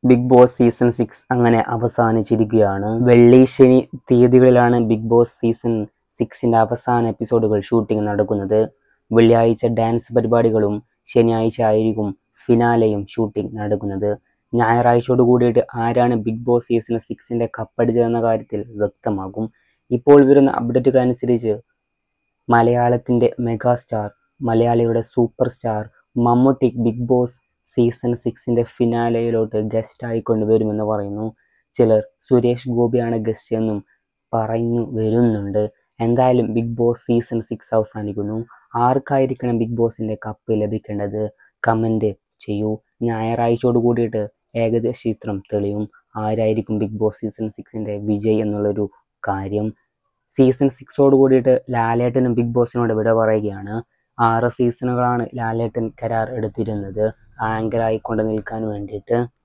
big boss season six അങ്ങനെ അവസാനിച്ചിരിക്കുകയാണ് വെള്ളി ശനി തീയതികളിലാണ് ബിഗ് ബോസ് സീസൺ സിക്സിന്റെ അവസാന എപ്പിസോഡുകൾ ഷൂട്ടിംഗ് നടക്കുന്നത് വെള്ളിയാഴ്ച ഡാൻസ് പരിപാടികളും ശനിയാഴ്ച ആയിരിക്കും ഫിനാലെയും ഷൂട്ടിംഗ് നടക്കുന്നത് ഞായറാഴ്ചയോട് കൂടിയിട്ട് ആരാണ് ബിഗ് ബോസ് സീസൺ സിക്സിന്റെ കപ്പടിച്ചതെന്ന കാര്യത്തിൽ വ്യക്തമാകും ഇപ്പോൾ വരുന്ന അപ്ഡേറ്റുകൾ അനുസരിച്ച് മലയാളത്തിന്റെ മെഗാസ്റ്റാർ മലയാളിയുടെ super star Mammootty big boss season സിക്സിന്റെ ഫിനാലയിലോട്ട് ഗസ്റ്റ് ആയിക്കൊണ്ട് വരുമെന്ന് പറയുന്നു ചിലർ സുരേഷ് ഗോപിയാണ് ഗസ്റ്റ് എന്നും പറഞ്ഞു വരുന്നുണ്ട് എന്തായാലും ബിഗ് ബോസ് സീസൺ സിക്സ് അവസാനിക്കുന്നു ആർക്കായിരിക്കണം ബിഗ് ബോസിന്റെ കപ്പ് ലഭിക്കേണ്ടത് കമന്റ് ചെയ്യൂ ഞായറാഴ്ചയോട് കൂടിയിട്ട് ഏകദേശ ചിത്രം തെളിയും ആരായിരിക്കും ബിഗ് ബോസ് സീസൺ സിക്സിന്റെ വിജയ് എന്നുള്ളൊരു കാര്യം സീസൺ സിക്സോട് കൂടിയിട്ട് ലാലേട്ടനും ബിഗ് ബോസിനോട് വിട പറയുകയാണ് ആറ് സീസണുകളാണ് ലാലേട്ടൻ കരാർ എടുത്തിരുന്നത് ആങ്കറായി കൊണ്ട് നിൽക്കാൻ വേണ്ടിയിട്ട്